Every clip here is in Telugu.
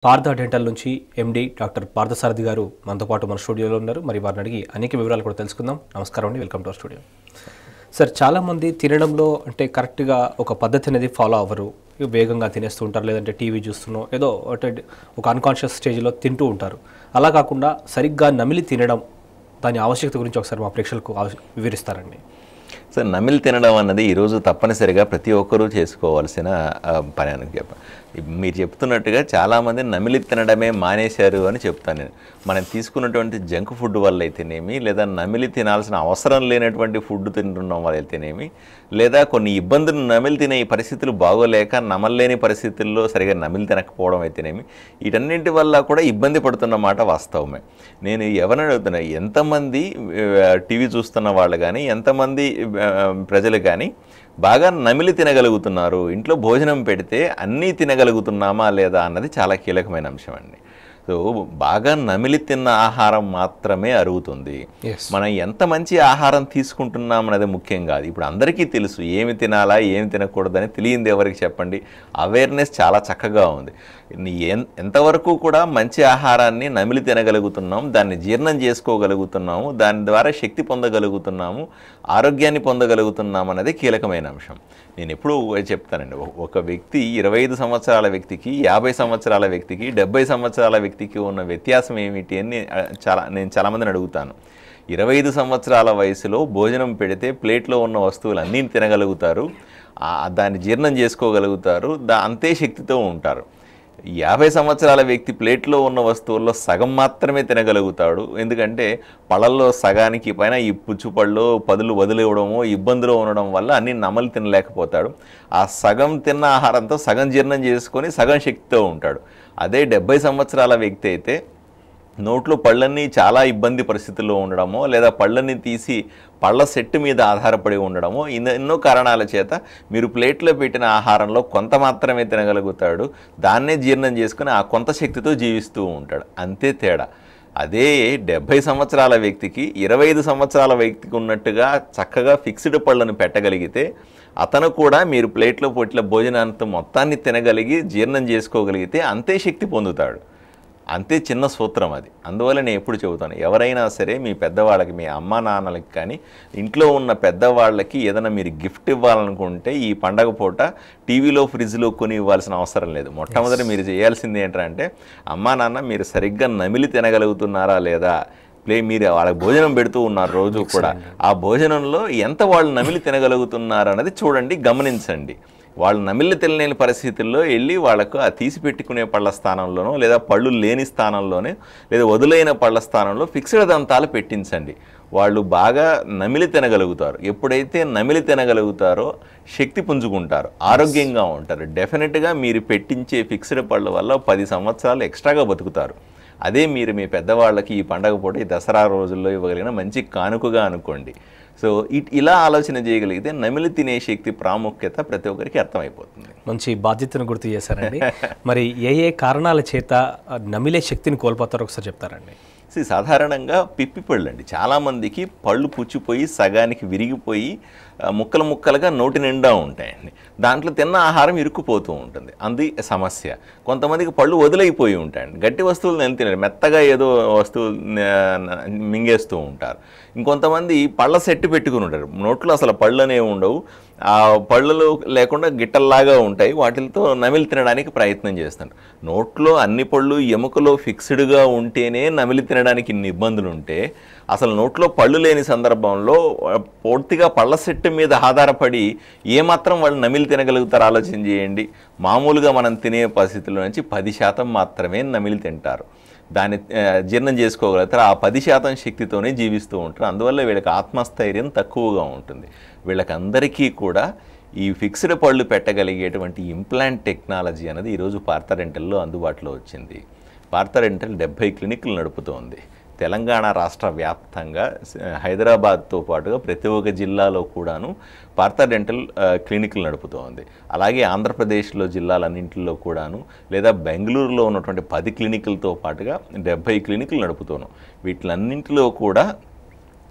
పార్థ డెంటల్ నుంచి ఎండి డాక్టర్ పార్థసారథి గారు మనతో పాటు మన స్టూడియోలో ఉన్నారు మరి వారిని అడిగి అనేక వివరాలు కూడా తెలుసుకుందాం నమస్కారం అండి welcome to our studio sir చాలామంది తినడంలో అంటే కరెక్ట్గా ఒక పద్ధతి అనేది ఫాలో అవ్వరు ఇక వేగంగా తినేస్తూ ఉంటారు లేదంటే టీవీ చూస్తున్నో ఏదో అంటే ఒక అన్కాన్షియస్ స్టేజ్లో తింటూ ఉంటారు అలా కాకుండా సరిగ్గా నమిలి తినడం దాని ఆవశ్యకత గురించి ఒకసారి మా ప్రేక్షకులకు ఆవ- వివరిస్తారండి సో నమిలి తినడం అన్నది ఈరోజు తప్పనిసరిగా ప్రతి ఒక్కరూ చేసుకోవాల్సిన ఆ, పని అని చెప్ప మీరు చెప్తున్నట్టుగా చాలామంది నమిలి తినడమే మానేశారు అని చెప్తాను నేను మనం తీసుకున్నటువంటి జంక్ ఫుడ్ వల్ల అయితేనేమి లేదా నమిలి తినాల్సిన అవసరం లేనటువంటి ఫుడ్ తింటున్న వల్ల అయితేనేమి లేదా కొన్ని ఇబ్బందులు నమిలి తినే ఈ పరిస్థితులు బాగోలేక నమలలేని పరిస్థితుల్లో సరిగా నమిలి తినకపోవడం అయితేనేమి వీటన్నింటి వల్ల కూడా ఇబ్బంది పడుతున్న మాట వాస్తవమే నేను ఎవరిని అడుగుతున్నా ఎంతమంది ఆ, టీవీ చూస్తున్న వాళ్ళు కానీ ఎంతమంది ఆ, ప్రజలు కానీ బాగా నమిలి తినగలుగుతున్నారు ఇంట్లో భోజనం పెడితే అన్నీ తినగలుగుతున్నామా లేదా అన్నది చాలా కీలకమైన అంశం అండి సో బాగా నమిలి తిన్న ఆహారం మాత్రమే అరుగుతుంది ఎస్ మనం ఎంత మంచి ఆహారం తీసుకుంటున్నాం అనేది ముఖ్యం కాదు ఇప్పుడు అందరికీ తెలుసు ఏమి తినాలా ఏమి తినకూడదని తెలియంది ఎవరికి చెప్పండి అవేర్నెస్ చాలా చక్కగా ఉంది నీ ఎన్- ఎంతవరకు కూడా మంచి ఆహారాన్ని నమిలి తినగలుగుతున్నాం దాన్ని జీర్ణం చేసుకోగలుగుతున్నాము దాని ద్వారా శక్తి పొందగలుగుతున్నాము ఆరోగ్యాన్ని పొందగలుగుతున్నాం అనేది కీలకమైన అంశం నేను ఎప్పుడూ చెప్తానండి ఒక- ఒక వ్యక్తి ఇరవై ఐదు సంవత్సరాల వ్యక్తికి యాభై సంవత్సరాల వ్యక్తికి డెబ్బై సంవత్సరాల వ్యక్తికి ఉన్న వ్యత్యాసం ఏమిటి అని ఆ, చాలా నేను చాలామందిని అడుగుతాను ఇరవై ఐదు సంవత్సరాల వయసులో భోజనం పెడితే ప్లేట్లో ఉన్న వస్తువులు అన్నీ తినగలుగుతారు ఆ, దాన్ని జీర్ణం చేసుకోగలుగుతారు దా అంతే శక్తితో ఉంటారు యాభై సంవత్సరాల వ్యక్తి ప్లేట్లో ఉన్న వస్తువుల్లో సగం మాత్రమే తినగలుగుతాడు ఎందుకంటే పళ్ళల్లో సగానికి పైన ఈ పుచ్చుపళ్ళు పదులు వదిలివ్వడము ఇబ్బందులు ఉండడం వల్ల అన్ని నమలు తినలేకపోతాడు ఆ సగం తిన్న ఆహారంతో సగం జీర్ణం చేసుకొని సగం శక్తితో ఉంటాడు అదే డెబ్బై సంవత్సరాల వ్యక్తి అయితే నోట్లో పళ్ళన్నీ చాలా ఇబ్బంది పరిస్థితుల్లో ఉండడమో లేదా పళ్ళని తీసి పళ్ళ సెట్ మీద ఆధారపడి ఉండడమో ఇన్న ఎన్నో కారణాల చేత మీరు ప్లేట్లో పెట్టిన ఆహారంలో కొంత మాత్రమే తినగలుగుతాడు దాన్నే జీర్ణం చేసుకుని ఆ కొంత శక్తితో జీవిస్తూ ఉంటాడు అంతే తేడా అదే డెబ్భై సంవత్సరాల వ్యక్తికి ఇరవై ఐదు సంవత్సరాల వ్యక్తికి ఉన్నట్టుగా చక్కగా ఫిక్స్డ్ పళ్ళను పెట్టగలిగితే అతను కూడా మీరు ప్లేట్లో పొట్ల భోజనాంతం మొత్తాన్ని తినగలిగి జీర్ణం చేసుకోగలిగితే అంతే శక్తి పొందుతాడు అంతే చిన్న సూత్రం అది అందువల్ల నేను ఎప్పుడు చెబుతాను ఎవరైనా సరే మీ పెద్దవాళ్ళకి మీ అమ్మా నాన్నలకి కానీ ఇంట్లో ఉన్న పెద్దవాళ్ళకి ఏదైనా మీరు గిఫ్ట్ ఇవ్వాలనుకుంటే ఈ పండగ పూట టీవీలో ఫ్రిడ్జ్లో కొని ఇవ్వాల్సిన అవసరం లేదు మొట్టమొదటి మీరు చేయాల్సింది ఏంటంటే అమ్మా నాన్న మీరు సరిగ్గా నమిలి తినగలుగుతున్నారా లేదా ప్లే మీరు వాళ్ళకి భోజనం పెడుతూ ఉన్నారు రోజు కూడా ఆ భోజనంలో ఎంత వాళ్ళు నమిలి తినగలుగుతున్నారు అన్నది చూడండి గమనించండి వాళ్ళు నమిలి తినలేని పరిస్థితుల్లో వెళ్ళి వాళ్ళకు ఆ తీసి పెట్టుకునే పళ్ళ స్థానంలోనో లేదా పళ్ళు లేని స్థానంలోనే లేదా వదులైన పళ్ళ స్థానంలో ఫిక్స్డ్ దంతాలు పెట్టించండి వాళ్ళు బాగా నమిలి తినగలుగుతారు ఎప్పుడైతే నమిలి తినగలుగుతారో శక్తి పుంజుకుంటారు ఆరోగ్యంగా ఉంటారు డెఫినెట్గా మీరు పెట్టించే ఫిక్స్డ్ పళ్ళ వల్ల పది సంవత్సరాలు ఎక్స్ట్రాగా బతుకుతారు అదే మీరు మీ పెద్దవాళ్ళకి ఈ పండగ పూట ఈ దసరా రోజుల్లో ఇవ్వగలిగిన మంచి కానుకగా అనుకోండి సో ఇట్ ఇలా ఆలోచన చేయగలిగితే నమిలి తినే శక్తి ప్రాముఖ్యత ప్రతి ఒక్కరికి అర్థమైపోతుంది మంచి బాధ్యతను గుర్తు చేశారండి మరి ఏ ఏ కారణాల చేత ఆ, నమిలే శక్తిని కోల్పోతారో ఒకసారి చెప్తారండి సో సాధారణంగా పిప్పి పళ్ళు అండి చాలామందికి పళ్ళు పుచ్చిపోయి సగానికి విరిగిపోయి ఆ, ముక్కలు ముక్కలుగా నోటి నిండా ఉంటాయండి దాంట్లో తిన్న ఆహారం ఇరుక్కుపోతూ ఉంటుంది అది సమస్య కొంతమందికి పళ్ళు వదిలైపోయి ఉంటాయండి గట్టి వస్తువులు నేను తినరు మెత్తగా ఏదో వస్తువులు ఆ, మింగేస్తూ ఉంటారు ఇంకొంతమంది పళ్ళ సెట్ పెట్టుకుని ఉంటారు నోట్లో అసలు పళ్ళు అనేవి ఉండవు ఆ పళ్ళలు లేకుండా గిట్టల్లాగా ఉంటాయి వాటితో నమిలి తినడానికి ప్రయత్నం చేస్తుంటారు నోట్లో అన్ని పళ్ళు ఎముకలో ఫిక్స్డ్గా ఉంటేనే నమిలి తినడానికి ఇన్ని ఇబ్బందులు ఉంటే అసలు నోట్లో పళ్ళు లేని సందర్భంలో ఆ, పూర్తిగా పళ్ళ సెట్ మీద ఆధారపడి ఏమాత్రం వాళ్ళు నమిలి తినగలుగుతారు ఆలోచన చేయండి మామూలుగా మనం తినే పరిస్థితుల్లో నుంచి పది శాతం మాత్రమే నమిలి తింటారు దాన్ని ఆ, జీర్ణం చేసుకోగలుగుతారు ఆ పది శాతం శక్తితోనే జీవిస్తూ ఉంటారు అందువల్ల వీళ్ళకి ఆత్మస్థైర్యం తక్కువగా ఉంటుంది వీళ్ళకి అందరికీ కూడా ఈ ఫిక్స్డ్ పళ్ళు పెట్టగలిగేటువంటి ఇంప్లాంట్ టెక్నాలజీ అనేది ఈరోజు పార్థరెంటల్లో అందుబాటులో వచ్చింది పార్థరెంటల్ డెబ్బై క్లినిక్లు నడుపుతోంది తెలంగాణ రాష్ట్ర వ్యాప్తంగా స- హైదరాబాద్తో పాటుగా ప్రతి ఒక్క జిల్లాలో కూడాను పార్థ డెంటల్ ఆ, క్లినిక్లు నడుపుతోంది అలాగే ఆంధ్రప్రదేశ్లో జిల్లాలన్నింటిలో కూడాను లేదా బెంగళూరులో ఉన్నటువంటి పది క్లినిక్లతో పాటుగా డెబ్బై క్లినిక్లు నడుపుతాను వీటిలన్నింటిలో కూడా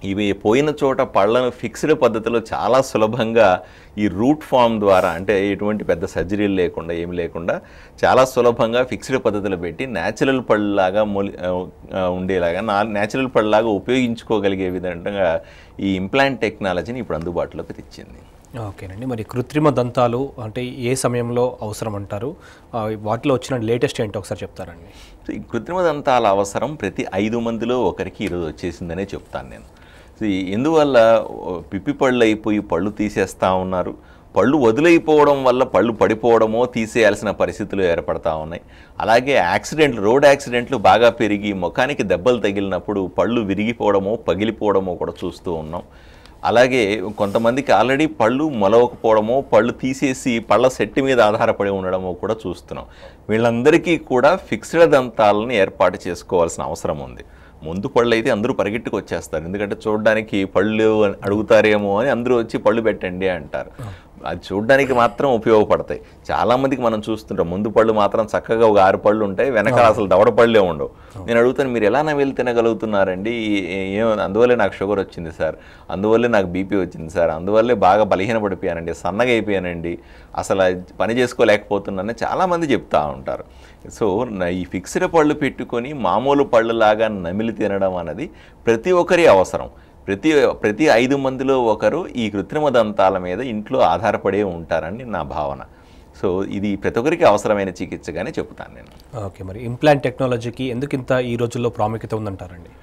ఇవి పోయిన చోట పళ్ళను ఫిక్స్డ్ పద్ధతిలో చాలా సులభంగా ఈ రూట్ ఫామ్ ద్వారా అంటే ఎటువంటి పెద్ద సర్జరీలు లేకుండా ఏమి లేకుండా చాలా సులభంగా ఫిక్స్డ్ పద్ధతిలో పెట్టి న్యాచురల్ పళ్ళలాగా మొలి ఆ, ఆ, ఉండేలాగా నా న్యాచురల్ పళ్ళలాగా ఉపయోగించుకోగలిగే విధంగా ఈ ఇంప్లాంట్ టెక్నాలజీని ఇప్పుడు అందుబాటులోకి తెచ్చింది ఓకేనండి మరి కృత్రిమ దంతాలు అంటే ఏ సమయంలో అవసరం అంటారు ఆ, వాటిలో వచ్చిన లేటెస్ట్ ఏంటో ఒకసారి చెప్తారండి సో ఈ కృత్రిమ దంతాల అవసరం ప్రతి ఐదు మందిలో ఒకరికి ఈరోజు వచ్చేసిందనే చెప్తాను నేను సో ఈ- ఎందువల్ల ఓ, పిప్పి పళ్ళు అయిపోయి పళ్ళు తీసేస్తూ ఉన్నారు పళ్ళు వదిలైపోవడం వల్ల పళ్ళు పడిపోవడమో తీసేయాల్సిన పరిస్థితులు ఏర్పడతా ఉన్నాయి అలాగే యాక్సిడెంట్లు రోడ్ యాక్సిడెంట్లు బాగా పెరిగి ముఖానికి దెబ్బలు తగిలినప్పుడు పళ్ళు విరిగిపోవడమో పగిలిపోవడమో కూడా చూస్తూ ఉన్నాం అలాగే కొంతమందికి ఆల్రెడీ పళ్ళు మొలవకపోవడమో పళ్ళు తీసేసి పళ్ళ సెట్ మీద ఆధారపడి ఉండడమో కూడా చూస్తున్నాం వీళ్ళందరికీ కూడా ఫిక్స్డ్ దంతాలను ఏర్పాటు చేసుకోవాల్సిన అవసరం ఉంది ముందు పళ్ళు అయితే అందరూ పరిగెట్టుకు వచ్చేస్తారు ఎందుకంటే చూడడానికి పళ్ళు అని అడుగుతారేమో అని అందరూ వచ్చి పళ్ళు పెట్టండి అంటారు అది చూడడానికి మాత్రం ఉపయోగపడతాయి చాలా మందికి మనం చూస్తుంటాం ముందు పళ్ళు మాత్రం చక్కగా ఒక ఆరు పళ్ళు ఉంటాయి వెనకాల అసలు దవడ పళ్ళే ఉండవు నేను అడుగుతాను మీరు ఎలా నవ్వులు తినగలుగుతున్నారండి ఏ- ఏం అందువల్లే నాకు షుగర్ వచ్చింది సార్ అందువల్లే నాకు బీపీ వచ్చింది సార్ అందువల్లే బాగా బలహీనపడిపోయానండి సన్నగా అయిపోయానండి అసలు అది పని చేసుకోలేకపోతున్నానని చాలామంది చెప్తా ఉంటారు సో నా ఈ ఫిక్స్డ్ పళ్ళు పెట్టుకొని మామూలు పళ్ళులాగా నమిలి తినడం అన్నది ప్రతి ఒక్కరి అవసరం ప్రతి ప్రతి ఐదు మందిలో ఒకరు ఈ కృత్రిమ దంతాల మీద ఇంట్లో ఆధారపడే ఉంటారని నా భావన సో ఇది ప్రతి ఒక్కరికి అవసరమైన చికిత్సగానే చెబుతాను నేను ఓకే మరి ఇంప్లాంట్ టెక్నాలజీకి ఎందుకు ఇంత ఈ రోజుల్లో ప్రాముఖ్యత ఉందంటారండి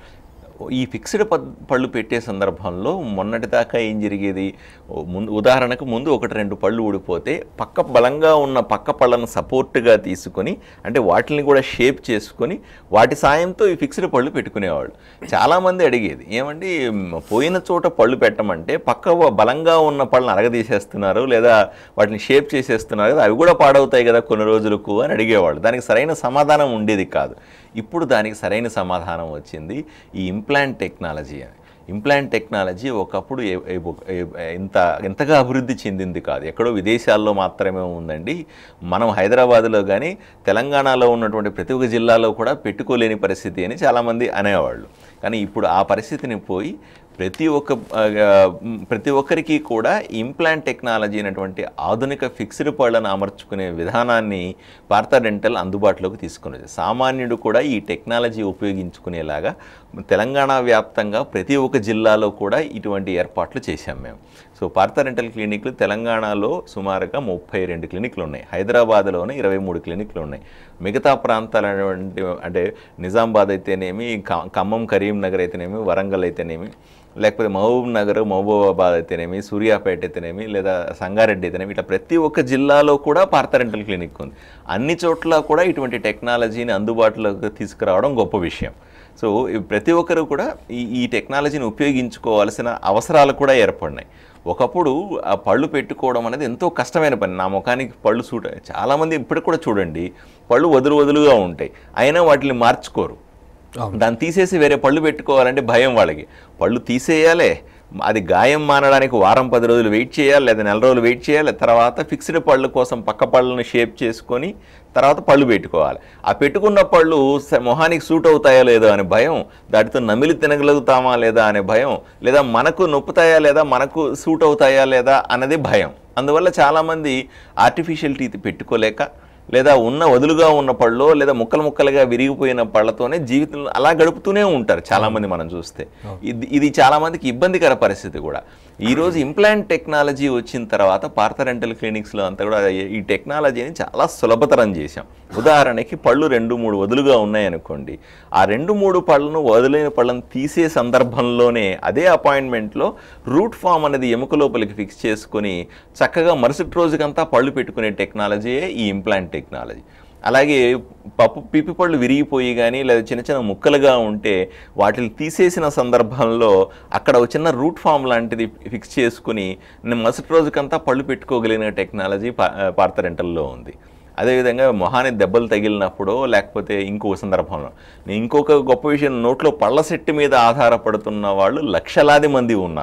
ఈ ఫిక్స్డ్ పద్ పళ్ళు పెట్టే సందర్భంలో మొన్నటిదాకా ఏం జరిగేది ఓ ముందు ఉదాహరణకు ముందు ఒకటి రెండు పళ్ళు ఊడిపోతే పక్క బలంగా ఉన్న పక్క పళ్ళను సపోర్ట్గా తీసుకొని అంటే వాటిని కూడా షేప్ చేసుకొని వాటి సాయంతో ఈ ఫిక్స్డ్ పళ్ళు పెట్టుకునేవాళ్ళు చాలామంది అడిగేది ఏమండి మ్, పోయిన చోట పళ్ళు పెట్టమంటే పక్క వ- బలంగా ఉన్న పళ్ళని అరగదీసేస్తున్నారు లేదా వాటిని షేప్ చేసేస్తున్నారు కదా అవి కూడా పాడవుతాయి కదా కొన్ని రోజులకు అని అడిగేవాళ్ళు దానికి సరైన సమాధానం ఉండేది కాదు ఇప్పుడు దానికి సరైన సమాధానం వచ్చింది ఈ ఇంప్లాంట్ టెక్నాలజీ అని ఇంప్లాంట్ టెక్నాలజీ ఒకప్పుడు ఏ- ఏ- ఏ- ఇంత ఇంతగా అభివృద్ధి చెందింది కాదు ఎక్కడో విదేశాల్లో మాత్రమే ఉందండి మనం హైదరాబాద్లో కానీ తెలంగాణలో ఉన్నటువంటి ప్రతి ఒక్క జిల్లాలో కూడా పెట్టుకోలేని పరిస్థితి అని చాలామంది అనేవాళ్ళు కానీ ఇప్పుడు ఆ పరిస్థితిని పోయి ప్రతి ఒక్క ఆ, మ్, ప్రతి ఒక్కరికి కూడా ఇంప్లాంట్ టెక్నాలజీ అయినటువంటి ఆధునిక ఫిక్స్డ్ పళ్ళను అమర్చుకునే విధానాన్ని భారత డెంటల్ అందుబాటులోకి తీసుకున్నది సామాన్యుడు కూడా ఈ టెక్నాలజీ ఉపయోగించుకునేలాగా తెలంగాణ వ్యాప్తంగా ప్రతి ఒక్క జిల్లాలో కూడా ఇటువంటి ఏర్పాట్లు చేశాం మేము సో భారత డెంటల్ క్లినిక్లు తెలంగాణలో సుమారుగా ముప్పై రెండు క్లినిక్లు ఉన్నాయి హైదరాబాద్లోనే ఇరవై మూడు క్లినిక్లు ఉన్నాయి మిగతా ప్రాంతాలైనటువంటి అంటే నిజామాబాద్ అయితేనేమి ఖ- ఖమ్మం కరీంనగర్ అయితేనేమి వరంగల్ అయితేనేమి లేకపోతే మహబూబ్ నగర్ మహబూబాబాద్ అయితేనేమి సూర్యాపేట అయితేనేమి లేదా సంగారెడ్డి అయితేనేమి ఇట్లా ప్రతి ఒక్క జిల్లాలో కూడా పార్థ రెంటల్ క్లినిక్ ఉంది అన్ని చోట్ల కూడా ఇటువంటి టెక్నాలజీని అందుబాటులోకి తీసుకురావడం గొప్ప విషయం సో ఈ ప్రతి ఒక్కరు కూడా ఈ ఈ టెక్నాలజీని ఉపయోగించుకోవాల్సిన అవసరాలు కూడా ఏర్పడినాయి ఒకప్పుడు ఆ పళ్ళు పెట్టుకోవడం అనేది ఎంతో కష్టమైన పని నా ముఖానికి పళ్ళు సూట్ చాలామంది ఇప్పటికి కూడా చూడండి పళ్ళు వదులు వదులుగా ఉంటాయి అయినా వాటిని మార్చుకోరు అవును. దాన్ని తీసేసి వేరే పళ్ళు పెట్టుకోవాలంటే భయం వాళ్ళకి పళ్ళు తీసేయాలే అది గాయం మానడానికి వారం పది రోజులు వెయిట్ చేయాలి లేదా నెల రోజులు వెయిట్ చేయాలి తర్వాత ఫిక్స్డ్ పళ్ళు కోసం పక్క పళ్ళను షేప్ చేసుకొని తర్వాత పళ్ళు పెట్టుకోవాలి ఆ పెట్టుకున్న పళ్ళు స- మొహానికి సూట్ అవుతాయో లేదో అనే భయం దాటితో నమిలి తినగలుగుతామా లేదా అనే భయం లేదా మనకు నొప్పుతాయా లేదా మనకు సూట్ అవుతాయా లేదా అన్నది భయం అందువల్ల చాలామంది ఆర్టిఫిషియల్ టీత్ పెట్టుకోలేక లేదా ఉన్న వదులుగా ఉన్న పళ్ళు లేదా ముక్కలు ముక్కలుగా విరిగిపోయిన పళ్ళతోనే జీవితంలో అలా గడుపుతూనే ఉంటారు చాలామంది మనం చూస్తే ఇది ఇది చాలామందికి ఇబ్బందికర పరిస్థితి కూడా ఈరోజు ఇంప్లాంట్ టెక్నాలజీ వచ్చిన తర్వాత పార్థ రెంటల్ క్లినిక్స్లో అంతా కూడా ఈ టెక్నాలజీని చాలా సులభతరం చేశాం ఉదాహరణకి పళ్ళు రెండు మూడు వదులుగా ఉన్నాయనుకోండి ఆ రెండు మూడు పళ్ళను వదిలేని పళ్ళను తీసే సందర్భంలోనే అదే అపాయింట్మెంట్లో రూట్ ఫామ్ అనేది ఎముక లోపలికి ఫిక్స్ చేసుకొని చక్కగా మరుసటి రోజుకంతా పళ్ళు పెట్టుకునే టెక్నాలజీయే ఈ ఇంప్లాంట్ టెక్నాలజీ అలాగే పప్పు పిప్పి పళ్ళు విరిగిపోయి కానీ లేదా చిన్న చిన్న ముక్కలుగా ఉంటే వాటిని తీసేసిన సందర్భంలో అక్కడ ఒక చిన్న రూట్ ఫామ్ లాంటిది ఫిక్స్ చేసుకుని నేను మరుసటి రోజుకంతా పళ్ళు పెట్టుకోగలిగిన టెక్నాలజీ పా పార్థ రెంటల్లో ఉంది అదేవిధంగా మొహానికి దెబ్బలు తగిలినప్పుడో లేకపోతే ఇంకో సందర్భంలో నేను ఇంకొక గొప్ప విషయం నోట్లో పళ్ళ సెట్టు మీద ఆధారపడుతున్న వాళ్ళు లక్షలాది మంది ఉన్నారు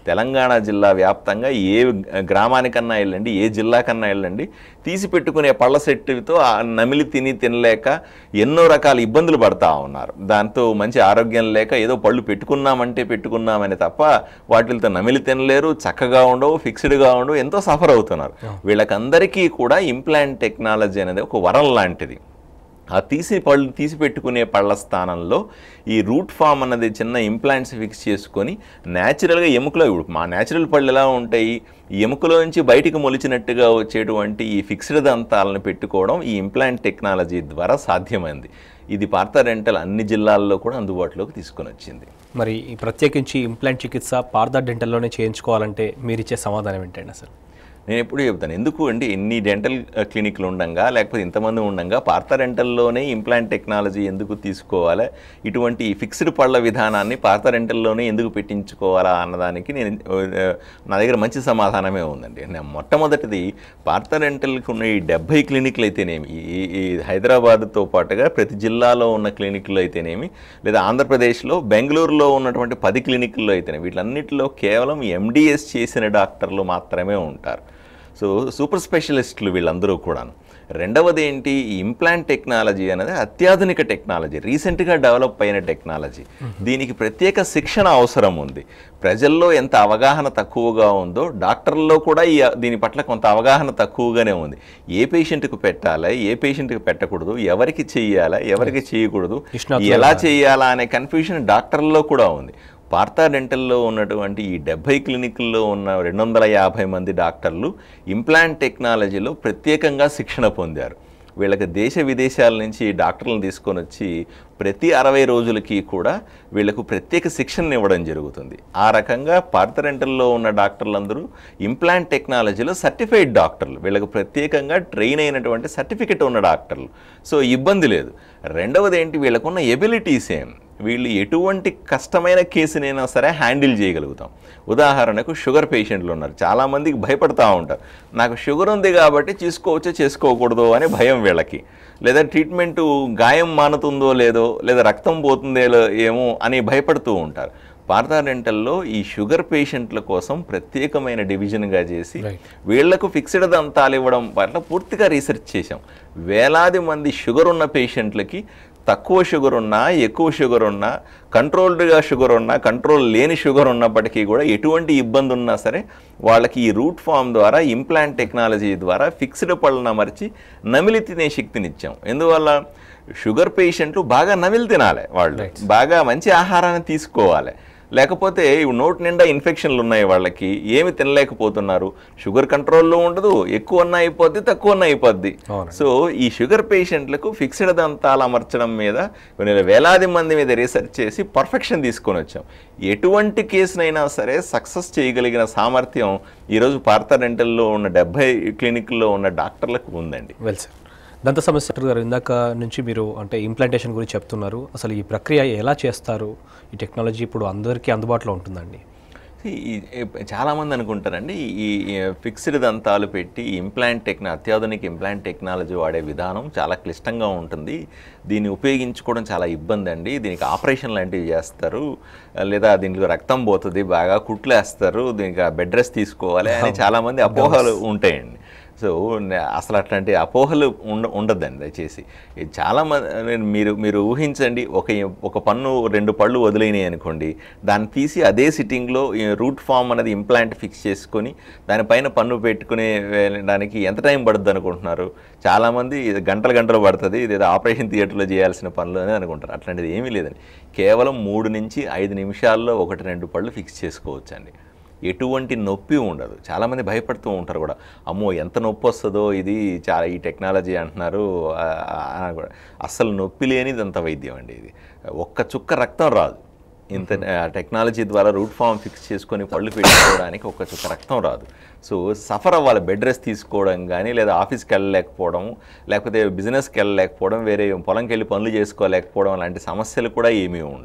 తెలంగాణ జిల్లా వ్యాప్తంగా ఏ గ్రామానికన్నా వెళ్ళండి ఏ జిల్లాకన్నా వెళ్ళండి తీసి పెట్టుకునే పళ్ళ సెట్టుతో ఆ నమిలి తిని తినలేక ఎన్నో రకాల ఇబ్బందులు పడతా ఉన్నారు దాంతో మంచి ఆరోగ్యం లేక ఏదో పళ్ళు పెట్టుకున్నామంటే పెట్టుకున్నామని తప్ప వాటితో నమిలి తినలేరు చక్కగా ఉండవు ఫిక్స్డ్గా ఉండవు ఎంతో సఫర్ అవుతున్నారు వీళ్ళకందరికీ కూడా ఇంప్లాంట్ టెక్నాలజీ అనేది ఒక వరం లాంటిది ఆ తీసి పళ్ళు తీసి పెట్టుకునే పళ్ళ స్థానంలో ఈ రూట్ ఫామ్ అన్నది చిన్న ఇంప్లాంట్స్ ఫిక్స్ చేసుకొని న్యాచురల్గా ఎముకలో ఇప్పుడు మా న్యాచురల్ పళ్ళు ఎలా ఉంటాయి ఈ ఎముకలో నుంచి బయటికి మొలిచినట్టుగా వచ్చేటువంటి ఈ ఫిక్స్డ్ దంతాలను పెట్టుకోవడం ఈ ఇంప్లాంట్ టెక్నాలజీ ద్వారా సాధ్యమైంది ఇది పార్థ రెంటల్ అన్ని జిల్లాల్లో కూడా అందుబాటులోకి తీసుకొని వచ్చింది మరి ఈ ప్రత్యేకించి ఇంప్లాంట్ చికిత్స పార్థ డెంటల్లోనే చేయించుకోవాలంటే మీరు ఇచ్చే సమాధానం ఏంటండి అసలు నేను ఎప్పుడు చెప్తాను ఎందుకు అండి ఎన్ని డెంటల్ క్లినిక్లు ఉండంగా లేకపోతే ఇంతమంది ఉండంగా పార్థ రెంటల్లోనే ఇంప్లాంట్ టెక్నాలజీ ఎందుకు తీసుకోవాలి ఇటువంటి ఫిక్స్డ్ పళ్ళ విధానాన్ని పార్థ రెంటల్లోనే ఎందుకు పెట్టించుకోవాలా అన్నదానికి నేను ఆ, నా దగ్గర మంచి సమాధానమే ఉందండి నేను మొట్టమొదటిది పార్థ రెంటల్కి ఉన్న ఈ డెబ్బై క్లినిక్లు అయితేనేమి ఈ ఈ హైదరాబాద్తో పాటుగా ప్రతి జిల్లాలో ఉన్న క్లినిక్లు అయితేనేమి లేదా ఆంధ్రప్రదేశ్లో బెంగళూరులో ఉన్నటువంటి పది క్లినిక్ల్లో అయితేనేమి వీటిలన్నిటిలో కేవలం ఎండిఎస్ చేసిన డాక్టర్లు మాత్రమే ఉంటారు సో సూపర్ స్పెషలిస్టులు వీళ్ళందరూ కూడాను రెండవది ఏంటి ఈ ఇంప్లాంట్ టెక్నాలజీ అనేది అత్యాధునిక టెక్నాలజీ రీసెంట్గా డెవలప్ అయిన టెక్నాలజీ దీనికి ప్రత్యేక శిక్షణ అవసరం ఉంది ప్రజల్లో ఎంత అవగాహన తక్కువగా ఉందో డాక్టర్లలో కూడా ఈ దీని పట్ల కొంత అవగాహన తక్కువగానే ఉంది ఏ పేషెంట్కి పెట్టాలి ఏ పేషెంట్కి పెట్టకూడదు ఎవరికి చెయ్యాలా ఎవరికి చేయకూడదు నిష్ణాతులు ఎలా చేయాలా అనే కన్ఫ్యూజన్ డాక్టర్లలో కూడా ఉంది పార్థా డెంటల్లో ఉన్నటువంటి ఈ డెబ్బై క్లినిక్ల్లో ఉన్న రెండు వందల యాభై మంది డాక్టర్లు ఇంప్లాంట్ టెక్నాలజీలో ప్రత్యేకంగా శిక్షణ పొందారు వీళ్ళకి దేశ విదేశాల నుంచి డాక్టర్లను తీసుకొని వచ్చి ప్రతి అరవై రోజులకి కూడా వీళ్ళకు ప్రత్యేక శిక్షణ ఇవ్వడం జరుగుతుంది ఆ రకంగా పార్థరెంటల్లో ఉన్న డాక్టర్లందరూ ఇంప్లాంట్ టెక్నాలజీలో సర్టిఫైడ్ డాక్టర్లు వీళ్ళకు ప్రత్యేకంగా ట్రైన్ అయినటువంటి సర్టిఫికెట్ ఉన్న డాక్టర్లు సో ఇబ్బంది లేదు రెండవది ఏంటి వీళ్ళకున్న ఎబిలిటీస్ ఏం వీళ్ళు ఎటువంటి కష్టమైన కేసునైనా సరే హ్యాండిల్ చేయగలుగుతాం ఉదాహరణకు షుగర్ పేషెంట్లు ఉన్నారు చాలామందికి భయపడతా ఉంటారు నాకు షుగర్ ఉంది కాబట్టి చేసుకోవచ్చో చేసుకోకూడదు అనే భయం వీళ్ళకి లేదా ట్రీట్మెంట్ గాయం మానుతుందో లేదో లేదా రక్తం పోతుందో లే- ఏమో అని భయపడుతూ ఉంటారు పార్థా డెంటల్లో ఈ షుగర్ పేషెంట్ల కోసం ప్రత్యేకమైన డివిజన్గా చేసి Right. వీళ్లకు ఫిక్స్డ్ దంతాలు ఇవ్వడం పట్ల పూర్తిగా రీసెర్చ్ చేశాం వేలాది మంది షుగర్ ఉన్న పేషెంట్లకి తక్కువ షుగర్ ఉన్నా ఎక్కువ షుగర్ ఉన్నా కంట్రోల్డ్గా షుగర్ ఉన్నా కంట్రోల్ లేని షుగర్ ఉన్నప్పటికీ కూడా ఎటువంటి ఇబ్బంది ఉన్నా సరే వాళ్ళకి ఈ రూట్ ఫామ్ ద్వారా ఇంప్లాంట్ టెక్నాలజీ ద్వారా ఫిక్స్డ్ పళ్ళను అమర్చి నమిలి తినే శక్తినిచ్చాం ఎందువల్ల షుగర్ పేషెంట్లు బాగా నమిలి తినాలి వాళ్ళు బాగా మంచి ఆహారాన్ని తీసుకోవాలి లేకపోతే ఇవి నోటి నిండా ఇన్ఫెక్షన్లు ఉన్నాయి వాళ్ళకి ఏమి తినలేకపోతున్నారు షుగర్ కంట్రోల్లో ఉండదు ఎక్కువ ఉన్న అయిపోద్ది తక్కువ ఉన్న అయిపోద్ది అవునండి. సో ఈ షుగర్ పేషెంట్లకు ఫిక్స్డ్ దంతాలు అమర్చడం మీద కొన్ని వేలాది మంది మీద రీసెర్చ్ చేసి పర్ఫెక్షన్ తీసుకొని వచ్చాం ఎటువంటి కేసునైనా సరే సక్సెస్ చేయగలిగిన సామర్థ్యం ఈరోజు పార్థ డెంటల్లో ఉన్న డెబ్బై క్లినిక్లో ఉన్న డాక్టర్లకు ఉందండి వెల్ సార్ దంత సమస్య డాక్టర్ గారు ఇందాక నుంచి మీరు అంటే ఇంప్లాంటేషన్ గురించి చెప్తున్నారు అసలు ఈ ప్రక్రియ ఎలా చేస్తారు ఈ టెక్నాలజీ ఇప్పుడు అందరికీ అందుబాటులో ఉంటుందండి ఈ- ఈ- చాలామంది అనుకుంటారండి ఈ ఈ ఫిక్స్డ్ దంతాలు పెట్టి ఇంప్లాంట్ టెక్నా అత్యాధునిక ఇంప్లాంట్ టెక్నాలజీ వాడే విధానం చాలా క్లిష్టంగా ఉంటుంది దీన్ని ఉపయోగించుకోవడం చాలా ఇబ్బంది అండి దీనికి ఆపరేషన్ లాంటివి చేస్తారు లేదా దీంట్లో రక్తం పోతుంది బాగా కుట్లేస్తారు దీనికి బెడ్ రెస్ట్ తీసుకోవాలి అని చాలామంది అపోహలు ఉంటాయండి సో నే- అసలు అట్లాంటి అపోహలు ఉండ ఉండద్దండి దయచేసి ఇది చాలా మంది మీరు మీరు ఊహించండి ఒక ఒక పన్ను రెండు పళ్ళు వదిలేనాయి అనుకోండి దాన్ని తీసి అదే సిట్టింగ్లో రూట్ ఫామ్ అనేది ఇంప్లాంట్ ఫిక్స్ చేసుకొని దానిపైన పన్ను పెట్టుకునే వెళ్ళడానికి ఎంత టైం పడుతుంది అనుకుంటున్నారు చాలామంది ఇది గంటలు గంటలు పడుతుంది ఇది ఏదో ఆపరేషన్ థియేటర్లో చేయాల్సిన పనులు అని అనుకుంటారు అట్లాంటిది ఏమీ లేదండి కేవలం మూడు నుంచి ఐదు నిమిషాల్లో ఒకటి రెండు పళ్ళు ఫిక్స్ చేసుకోవచ్చండి ఎటువంటి నొప్పి ఉండదు చాలామంది భయపడుతూ ఉంటారు కూడా అమ్మో ఎంత నొప్పి వస్తుందో ఇది చాలా ఈ టెక్నాలజీ అంటున్నారు ఆ, ఆ, కూడా. అస్సలు నొప్పి లేనిది అంత వైద్యం అండి ఇది ఒక్క చుక్క రక్తం రాదు ఇంత ఆ, టెక్నాలజీ ద్వారా రూట్ ఫామ్ ఫిక్స్ చేసుకొని పళ్ళు పెట్టుకోవడానికి ఒక్క చుక్క రక్తం రాదు సో సఫర్ అవ్వాలి బెడ్ రెస్ట్ తీసుకోవడం కానీ లేదా ఆఫీస్కి వెళ్ళలేకపోవడం లేకపోతే బిజినెస్కి వెళ్ళలేకపోవడం వేరే పొలంకి వెళ్ళి పనులు చేసుకోలేకపోవడం లాంటి సమస్యలు కూడా ఏమీ ఉండవు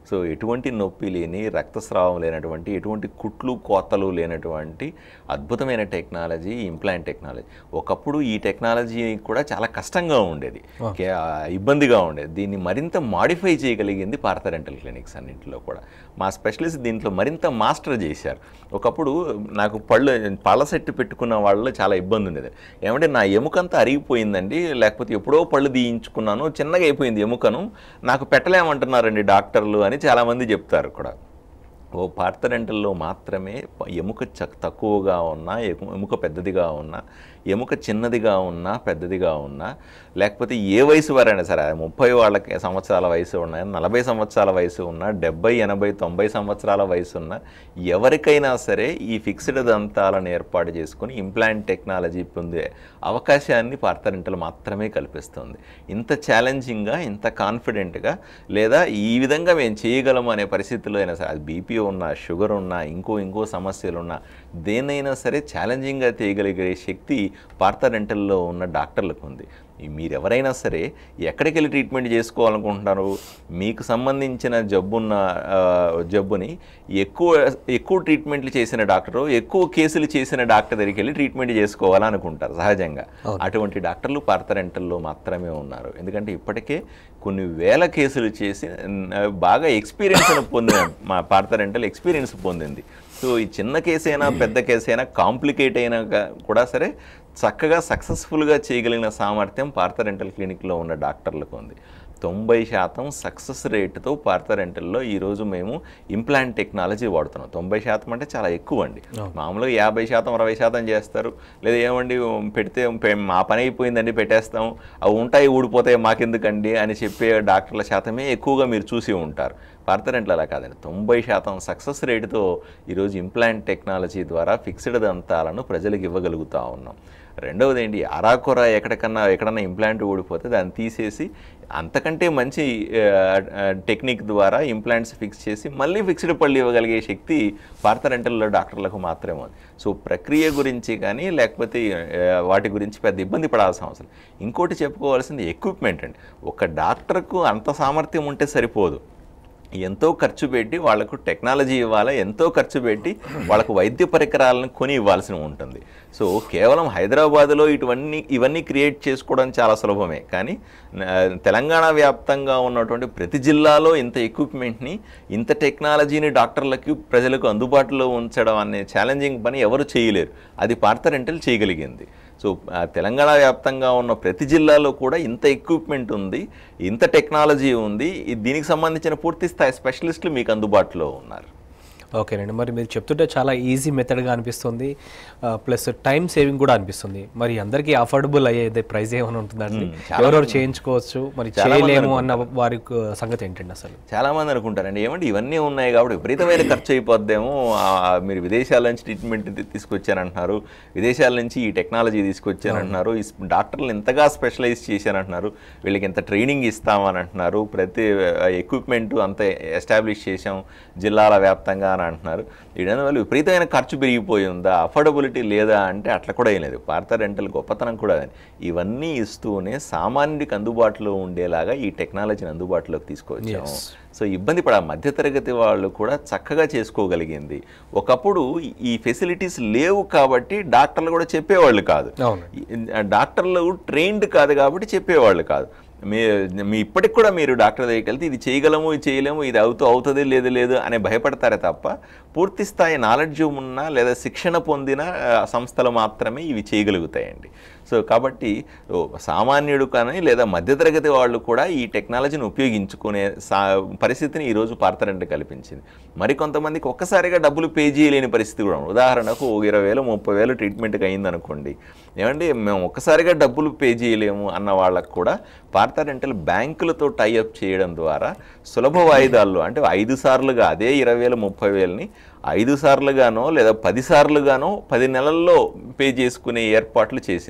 సో ఎటువంటి నొప్పి లేని రక్తస్రావం లేనటువంటి ఎటువంటి కుట్లు కోతలు లేనటువంటి అద్భుతమైన టెక్నాలజీ ఇంప్లాంట్ టెక్నాలజీ ఒకప్పుడు ఈ టెక్నాలజీ కూడా చాలా కష్టంగా ఉండేది కే- ఆ, ఇబ్బందిగా ఉండేది దీన్ని మరింత మాడిఫై చేయగలిగింది పార్థ రెంటల్ క్లినిక్స్ అన్నింటిలో కూడా మా స్పెషలిస్ట్ దీంట్లో మరింత మాస్టర్ చేశారు ఒకప్పుడు నాకు పళ్ళు పళ్ళ సెట్ పెట్టుకున్న వాళ్ళు చాలా ఇబ్బంది ఉండేది ఏమంటే నా ఎముకంతా అరిగిపోయిందండి లేకపోతే ఎప్పుడో పళ్ళు తీయించుకున్నాను చిన్నగా అయిపోయింది ఎముకను నాకు పెట్టలేమంటున్నారండి డాక్టర్లు అని చాలామంది చెప్తారు కూడా ఓ పార్థరెంటల్లో మాత్రమే ప- ఎముక చ తక్కువగా ఉన్నా ఎము- ఎముక పెద్దదిగా ఉన్నా ఎముక చిన్నదిగా ఉన్నా పెద్దదిగా ఉన్నా లేకపోతే ఏ వయసు వారైనా సరే ముప్పై వాళ్ళకి సంవత్సరాల వయసు ఉన్నా నలభై సంవత్సరాల వయసు ఉన్నా డెబ్బై ఎనభై తొంభై సంవత్సరాల వయసు ఉన్న ఎవరికైనా సరే ఈ ఫిక్స్డ్ దంతాలను ఏర్పాటు చేసుకుని ఇంప్లాంట్ టెక్నాలజీ పొందే అవకాశాన్ని పార్థరెంటల్ మాత్రమే కల్పిస్తుంది ఇంత ఛాలెంజింగ్గా ఇంత కాన్ఫిడెంట్గా లేదా ఈ విధంగా మేము చేయగలము అనే పరిస్థితుల్లో అయినా సరే అది బీపీ ఉన్నా షుగర్ ఉన్నా ఇంకో ఇంకో సమస్యలు ఉన్నా దేనైనా సరే ఛాలెంజింగ్గా చేయగలిగే శక్తి పార్థరెంటల్లో ఉన్న డాక్టర్లకు ఉంది ఈ మీరు ఎవరైనా సరే ఎక్కడికి వెళ్ళి ట్రీట్మెంట్ చేసుకోవాలనుకుంటున్నారు మీకు సంబంధించిన జబ్బున్న ఆ, జబ్బుని ఎక్కువ ఎక్కువ ట్రీట్మెంట్లు చేసిన డాక్టరు ఎక్కువ కేసులు చేసిన డాక్టర్ దగ్గరికి వెళ్ళి ట్రీట్మెంట్ చేసుకోవాలనుకుంటారు సహజంగా అటువంటి డాక్టర్లు పార్థరెంటల్లో మాత్రమే ఉన్నారు ఎందుకంటే ఇప్పటికే కొన్ని వేల కేసులు చేసి న- బాగా ఎక్స్పీరియన్స్ పొందిన మా పార్థరెంటల్ ఎక్స్పీరియన్స్ పొందింది సో ఈ చిన్న కేసు అయినా పెద్ద కేసు అయినా కాంప్లికేట్ అయినా గా- కూడా సరే చక్కగా సక్సెస్ఫుల్గా చేయగలిగిన సామర్థ్యం పార్థరెంటల్ క్లినిక్లో ఉన్న డాక్టర్లకు ఉంది తొంభై శాతం సక్సెస్ రేటుతో పార్థరెంటల్లో ఈరోజు మేము ఇంప్లాంట్ టెక్నాలజీ వాడుతున్నాం తొంభై శాతం అంటే చాలా ఎక్కువ అండి మామూలుగా యాభై శాతం అరవై శాతం చేస్తారు లేదా ఏమండి పెడితే పె- మా పని అయిపోయిందండి పెట్టేస్తాం అవి ఉంటాయి ఊడిపోతాయి మాకెందుకండి అని చెప్పే డాక్టర్ల శాతమే ఎక్కువగా మీరు చూసి ఉంటారు పార్థరెంట్లు అలా కాదండి తొంభై శాతం సక్సెస్ రేటుతో ఈరోజు ఇంప్లాంట్ టెక్నాలజీ ద్వారా ఫిక్స్డ్ దంతాలను ప్రజలకు ఇవ్వగలుగుతా ఉన్నాం రెండవది ఏంటి అరాకొర ఎక్కడికన్నా ఎక్కడన్నా ఇంప్లాంట్ ఊడిపోతే దాన్ని తీసేసి అంతకంటే మంచి టెక్నిక్ ద్వారా ఇంప్లాంట్స్ ఫిక్స్ చేసి మళ్ళీ ఫిక్స్డ్ పళ్ళు ఇవ్వగలిగే శక్తి పార్థరెంటల్లో డాక్టర్లకు మాత్రమే ఉంది సో ప్రక్రియ గురించి కానీ లేకపోతే ఆ, వాటి గురించి పెద్ద ఇబ్బంది పడాల్సిన అవసరం ఇంకోటి చెప్పుకోవాల్సింది ఎక్విప్మెంట్ అండి ఒక డాక్టర్కు అంత సామర్థ్యం ఉంటే సరిపోదు ఎంతో ఖర్చు పెట్టి వాళ్ళకు టెక్నాలజీ ఇవ్వాలి ఎంతో ఖర్చు పెట్టి వాళ్ళకు వైద్య పరికరాలను కొని ఇవ్వాల్సి ఉంటుంది సో కేవలం హైదరాబాద్లో ఇటువన్నీ ఇవన్నీ క్రియేట్ చేసుకోవడం చాలా సులభమే కానీ ఆ, తెలంగాణ వ్యాప్తంగా ఉన్నటువంటి ప్రతి జిల్లాలో ఇంత ఎక్విప్మెంట్ని ఇంత టెక్నాలజీని డాక్టర్లకి ప్రజలకు అందుబాటులో ఉంచడం అనే ఛాలెంజింగ్ పని ఎవరు చేయలేరు అది పార్థరెంటల్ చేయగలిగింది సో ఆ, తెలంగాణ వ్యాప్తంగా ఉన్న ప్రతి జిల్లాలో కూడా ఇంత ఎక్విప్మెంట్ ఉంది ఇంత టెక్నాలజీ ఉంది ఈ- దీనికి సంబంధించిన పూర్తి స్థాయి స్పెషలిస్టులు మీకు అందుబాటులో ఉన్నారు ఓకేనండి మరి మీరు చెప్తుంటే చాలా ఈజీ మెథడ్గా అనిపిస్తుంది ప్లస్ టైం సేవింగ్ కూడా అనిపిస్తుంది మరి అందరికీ అఫోర్డబుల్ అయ్యేది ప్రైస్ ఏమైనా ఉంటుందండి ఎవరెవరు చేయించుకోవచ్చు మరి చేయలేము అన్న వారి సంగతి ఏంటండి అసలు చాలామంది అనుకుంటారండి ఏమంటే ఇవన్నీ ఉన్నాయి కాబట్టి విపరీతమైన ఖర్చు అయిపోద్దేమో ఆ, మీరు విదేశాల నుంచి ట్రీట్మెంట్ తీ- తీసుకొచ్చారంటున్నారు విదేశాల నుంచి ఈ టెక్నాలజీ తీసుకొచ్చారంటున్నారు ఈ స్- డాక్టర్లు ఇంతగా స్పెషలైజ్ చేశారంటున్నారు వీళ్ళకి ఇంత ట్రైనింగ్ ఇస్తామని అంటున్నారు ప్రతి ఎక్విప్మెంట్ అంత ఎస్టాబ్లిష్ చేశాం జిల్లాల వ్యాప్తంగా అని అంటున్నారు వీడని వల్ల విపరీతమైన ఖర్చు పెరిగిపోయి ఉందా అఫోర్డబిలిటీ లేదా అంటే అట్లా కూడా ఏం లేదు పార్థ రెంటల్ గొప్పతనం కూడా అదే ఇవన్నీ ఇస్తూనే సామాన్యుడికి అందుబాటులో ఉండేలాగా ఈ టెక్నాలజీని అందుబాటులోకి తీసుకొచ్చాము సో ఇబ్బంది పడ మధ్యతరగతి వాళ్ళు కూడా చక్కగా చేసుకోగలిగింది ఒకప్పుడు ఈ ఫెసిలిటీస్ లేవు కాబట్టి డాక్టర్లు కూడా చెప్పేవాళ్ళు కాదు అవును ఈ- డాక్టర్లు ట్రైన్డ్ కాదు కాబట్టి చెప్పేవాళ్ళు కాదు మీ మీ ఇప్పటికి కూడా మీరు డాక్టర్ దగ్గరికి వెళ్తే ఇది చేయగలము ఇది చేయలేము ఇది అవుతూ అవుతుంది లేదు లేదు అని భయపడతారే తప్ప పూర్తి స్థాయి నాలెడ్జ్ ఉన్న లేదా శిక్షణ పొందిన ఆ, సంస్థలు మాత్రమే ఇవి చేయగలుగుతాయండి సో కాబట్టి ఓ, సామాన్యుడు కానీ లేదా మధ్యతరగతి వాళ్ళు కూడా ఈ టెక్నాలజీని ఉపయోగించుకునే సా పరిస్థితిని ఈరోజు పార్థరెంట్ కల్పించింది మరికొంతమందికి ఒక్కసారిగా డబ్బులు పే చేయలేని పరిస్థితి కూడా ఉంది. ఉదాహరణకు ఓ ఇరవై వేలు ముప్పై వేలు ట్రీట్మెంట్కి అయింది అనుకోండి ఏమండి మేము ఒక్కసారిగా డబ్బులు పే చేయలేము అన్న వాళ్ళకు కూడా పార్థరెంటల్ బ్యాంకులతో టైఅప్ చేయడం ద్వారా సులభ వాయిదాల్లో అంటే ఐదు సార్లుగా అదే ఇరవై వేలు ముప్పై వేలని ఐదు సార్లుగానో లేదా పది సార్లుగానో పది నెలల్లో పే చేసుకునే ఏర్పాట్లు చేసింది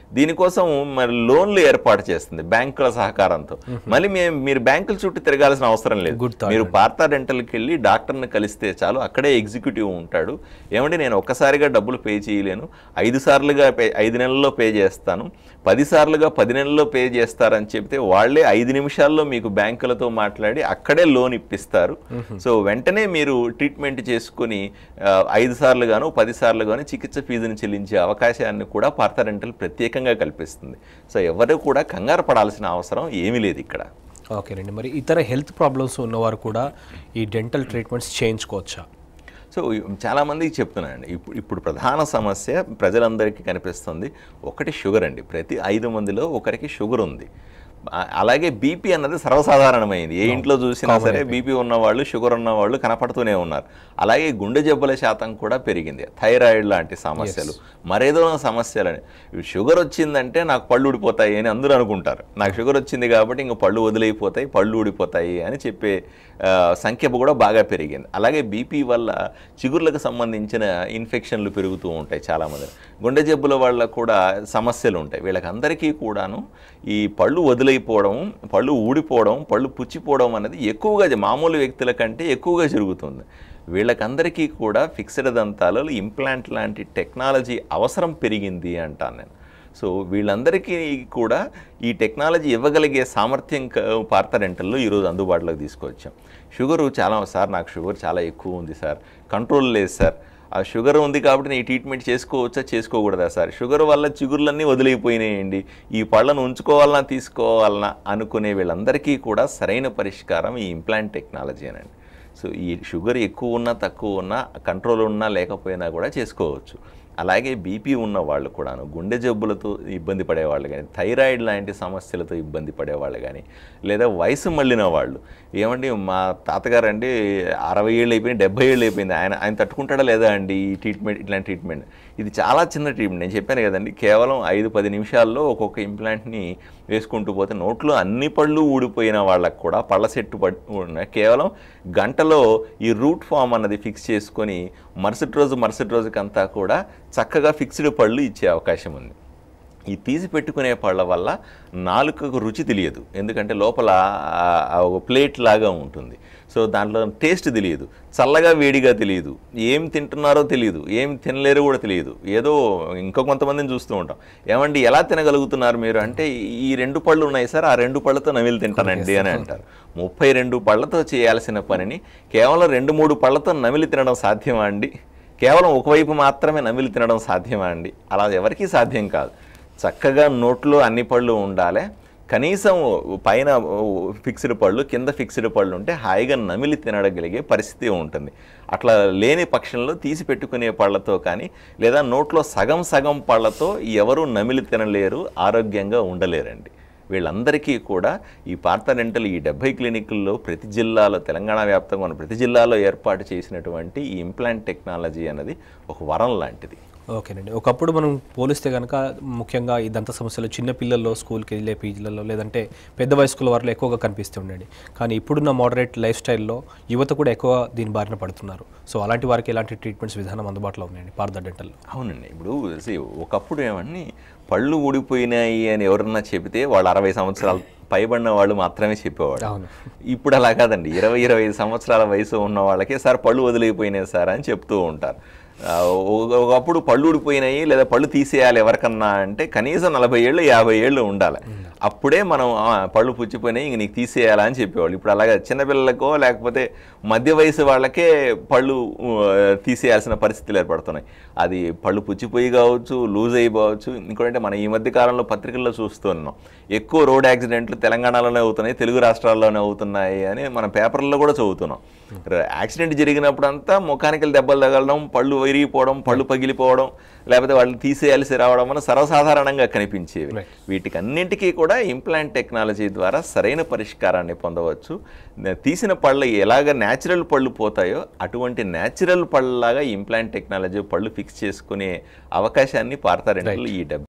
దీనికోసం మరి లోన్లు ఏర్పాటు చేస్తుంది బ్యాంకుల సహకారంతో మళ్ళీ మేము మీరు బ్యాంకుల చుట్టూ తిరగాల్సిన అవసరం లేదు Good thought మీరు పార్తా డెంటల్కి వెళ్ళి డాక్టర్ని కలిస్తే చాలు అక్కడే ఎగ్జిక్యూటివ్ ఉంటాడు ఏమంటే నేను ఒక్కసారిగా డబ్బులు పే చేయలేను ఐదు సార్లుగా పే ఐదు నెలల్లో పే చేస్తాను పది సార్లుగా పది నెలల్లో పే చేస్తారని చెప్తే వాళ్ళే ఐదు నిమిషాల్లో మీకు బ్యాంకులతో మాట్లాడి అక్కడే లోన్ ఇప్పిస్తారు సో వెంటనే మీరు ట్రీట్మెంట్ చేసుకుని ఆ, ఐదు సార్లు గాను పది సార్లు గాను చికిత్స ఫీజుని చెల్లించే అవకాశాన్ని కూడా పార్తా డెంటల్ ప్రత్యేకంగా కల్పిస్తుంది సో ఎవరు కూడా కంగారు పడాల్సిన అవసరం ఏమీ లేదు ఇక్కడ ఓకేనండి మరి ఇతర హెల్త్ ప్రాబ్లమ్స్ ఉన్నవారు కూడా ఈ డెంటల్ ట్రీట్మెంట్స్ చేయించుకోవచ్చా సో చాలామందికి చెప్తున్నానండి ఇప్పుడు ఇప్పుడు ప్రధాన సమస్య ప్రజలందరికీ కనిపిస్తుంది ఒకటి షుగర్ అండి ప్రతి ఐదు మందిలో ఒకరికి షుగర్ ఉంది ఆ- అలాగే బీపీ అన్నది సర్వసాధారణమైంది ఏ ఇంట్లో చూసినా సరే బీపీ ఉన్నవాళ్ళు షుగర్ ఉన్నవాళ్ళు కనపడుతూనే ఉన్నారు అలాగే గుండె జబ్బుల శాతం కూడా పెరిగింది థైరాయిడ్ లాంటి సమస్యలు మరేదో సమస్యలని షుగర్ వచ్చిందంటే నాకు పళ్ళు ఊడిపోతాయి అని అందరూ అనుకుంటారు నాకు షుగర్ వచ్చింది కాబట్టి ఇంక పళ్ళు వదిలేయిపోతాయి పళ్ళు ఊడిపోతాయి అని చెప్పే ఆ, సంఖ్య కూడా బాగా పెరిగింది అలాగే బీపీ వల్ల చిగుర్లకు సంబంధించిన ఇన్ఫెక్షన్లు పెరుగుతూ ఉంటాయి చాలామంది గుండె జబ్బుల వల్ల కూడా సమస్యలు ఉంటాయి వీళ్ళకందరికీ కూడాను ఈ పళ్ళు వదిలైపోవడం పళ్ళు ఊడిపోవడం పళ్ళు పుచ్చిపోవడం అనేది ఎక్కువగా జ- మామూలు వ్యక్తుల కంటే ఎక్కువగా జరుగుతుంది వీళ్ళకందరికీ కూడా ఫిక్స్డ్ దంతాలు ఇంప్లాంట్ లాంటి టెక్నాలజీ అవసరం పెరిగింది అంటాను నేను సో వీళ్ళందరికీ కూడా ఈ టెక్నాలజీ ఇవ్వగలిగే సామర్థ్యం క- పార్త రెంటల్లో ఈరోజు అందుబాటులోకి తీసుకొచ్చాం షుగరు చాలా సార్ నాకు షుగర్ చాలా ఎక్కువ ఉంది సార్ కంట్రోల్ లేదు సార్ ఆ షుగర్ ఉంది కాబట్టి నేను ఈ ట్రీట్మెంట్ చేసుకోవచ్చా చేసుకోకూడదా సార్ షుగర్ వల్ల చిగుర్లన్నీ వదిలిపోయినాయండి ఈ పళ్ళను ఉంచుకోవాలన్నా తీసుకోవాలన్నా అనుకునే వీళ్ళందరికీ కూడా సరైన పరిష్కారం ఈ ఇంప్లాంట్ టెక్నాలజీ అనండి సో ఈ షుగర్ ఎక్కువ ఉన్నా తక్కువ ఉన్నా కంట్రోల్ ఉన్నా లేకపోయినా కూడా చేసుకోవచ్చు అలాగే బీపీ ఉన్న వాళ్ళు కూడాను గుండె జబ్బులతో ఇబ్బంది పడేవాళ్ళు కానీ థైరాయిడ్ లాంటి సమస్యలతో ఇబ్బంది పడేవాళ్ళు కానీ లేదా వయసు మళ్ళిన వాళ్ళు ఏమండి మా తాతగారు అండి అరవై ఏళ్ళు అయిపోయింది డెబ్బై ఏళ్ళు అయిపోయింది ఆయన ఆయన తట్టుకుంటాడా లేదా అండి ఈ ట్రీట్మెంట్ ఇట్లాంటి ట్రీట్మెంట్ ఇది చాలా చిన్న ట్రీట్మెంట్ నేను చెప్పాను కదండి కేవలం ఐదు పది నిమిషాల్లో ఒక్కొక్క ఇంప్లాంట్ని వేసుకుంటూ పోతే నోట్లో అన్ని పళ్ళు ఊడిపోయిన వాళ్ళకు కూడా పళ్ళ సెట్టు పడి ఉన్న కేవలం గంటలో ఈ రూట్ ఫామ్ అన్నది ఫిక్స్ చేసుకొని మరుసటి రోజు మరుసటి రోజుకంతా కూడా చక్కగా ఫిక్స్డ్ పళ్ళు ఇచ్చే అవకాశం ఉంది ఈ తీసి పెట్టుకునే పళ్ళ వల్ల నాలుకకు రుచి తెలియదు ఎందుకంటే లోపల ఆ- ఆ ఒక ప్లేట్ లాగా ఉంటుంది సో దాంట్లో టేస్ట్ తెలియదు చల్లగా వేడిగా తెలియదు ఏం తింటున్నారో తెలియదు ఏం తినలేరు కూడా తెలియదు ఏదో ఇంకో కొంతమందిని చూస్తూ ఉంటాం ఏమండి ఎలా తినగలుగుతున్నారు మీరు అంటే ఈ రెండు పళ్ళు ఉన్నాయి సార్ ఆ రెండు పళ్ళతో నవిలు తింటానండి అని అంటారు ముప్పై రెండు పళ్ళతో చేయాల్సిన పనిని కేవలం రెండు మూడు పళ్ళతో నమిలి తినడం సాధ్యమా అండి కేవలం ఒకవైపు మాత్రమే నమిలి తినడం సాధ్యమా అండి అలా ఎవరికీ సాధ్యం కాదు చక్కగా నోట్లో అన్ని పళ్ళు ఉండాలి కనీసం పైన ఫిక్స్డ్ పళ్ళు కింద ఫిక్స్డ్ పళ్ళు ఉంటే హాయిగా నమిలి తినగలిగే పరిస్థితి ఉంటుంది అట్లా లేని పక్షంలో తీసి పెట్టుకునే పళ్ళతో కానీ లేదా నోట్లో సగం సగం పళ్ళతో ఎవరు నమిలి తినలేరు ఆరోగ్యంగా ఉండలేరండి వీళ్ళందరికీ కూడా ఈ పార్థరెంటల్ ఈ డెబ్బై క్లినిక్ల్లో ప్రతి జిల్లాలో తెలంగాణ వ్యాప్తంగా ఉన్న ప్రతి జిల్లాలో ఏర్పాటు చేసినటువంటి ఈ ఇంప్లాంట్ టెక్నాలజీ అనేది ఒక వరం లాంటిది ఓకేనండి ఒకప్పుడు మనం పోలిస్తే కనుక ముఖ్యంగా ఈ దంత సమస్యలు చిన్న పిల్లల్లో స్కూల్కి వెళ్ళే పీజీలలో లేదంటే పెద్ద వయస్కుల వారిలో ఎక్కువగా కనిపిస్తుండండి కానీ ఇప్పుడున్న మోడరేట్ లైఫ్ స్టైల్లో యువత కూడా ఎక్కువ దీని బారిన పడుతున్నారు సో అలాంటి వారికి ఎలాంటి ట్రీట్మెంట్స్ విధానం అందుబాటులో ఉన్నాయండి పార్థ డెంటల్లో అవునండి ఇప్పుడు see, ఒకప్పుడు ఏమని పళ్ళు ఊడిపోయినాయి అని ఎవరన్నా చెబితే వాళ్ళు అరవై సంవత్సరాలు పైబడిన వాళ్ళు మాత్రమే చెప్పేవాడు అవును ఇప్పుడు అలా కాదండి ఇరవై ఇరవై ఐదు సంవత్సరాల వయసు ఉన్న వాళ్ళకి సార్ పళ్ళు వదిలిపోయినాయి సార్ అని చెప్తూ ఉంటారు ఆ, ఒక- ఒకప్పుడు పళ్ళు ఊడిపోయినాయి లేదా పళ్ళు తీసేయాలి ఎవరికన్నా అంటే కనీసం నలభై ఏళ్ళు యాభై ఏళ్ళు ఉండాలి అప్పుడే మనం ఆ, పళ్ళు పుచ్చిపోయినాయి ఇంక నీకు తీసేయాలా అని చెప్పేవాళ్ళు ఇప్పుడు అలాగే చిన్నపిల్లలకో లేకపోతే మధ్య వయసు వాళ్ళకే పళ్ళు ఊ, తీసేయాల్సిన పరిస్థితులు ఏర్పడుతున్నాయి అది పళ్ళు పుచ్చిపోయి కావచ్చు లూజ్ అయిపోవచ్చు ఇంకోటంటే మనం ఈ మధ్య కాలంలో పత్రికల్లో చూస్తున్నాం ఎక్కువ రోడ్ యాక్సిడెంట్లు తెలంగాణలోనే అవుతున్నాయి తెలుగు రాష్ట్రాల్లోనే అవుతున్నాయి అని మన పేపర్లలో కూడా చదువుతున్నాం ర- యాక్సిడెంట్ జరిగినప్పుడంతా ముఖానికి దెబ్బలు తగలడం పళ్ళు విరిగిపోవడం పళ్ళు పగిలిపోవడం లేకపోతే వాళ్ళు తీసేయాల్సి రావడం అని సర్వసాధారణంగా కనిపించేవి Right. వీటికి అన్నింటికీ కూడా ఇంప్లాంట్ టెక్నాలజీ ద్వారా సరైన పరిష్కారాన్ని పొందవచ్చు న- తీసిన పళ్ళు ఎలాగ న్యాచురల్ పళ్ళు పోతాయో అటువంటి న్యాచురల్ పళ్ళలాగా ఇంప్లాంట్ టెక్నాలజీ పళ్ళు ఫిక్స్ చేసుకునే అవకాశాన్ని పార్థరెంటల్ ఈ డెబ్బై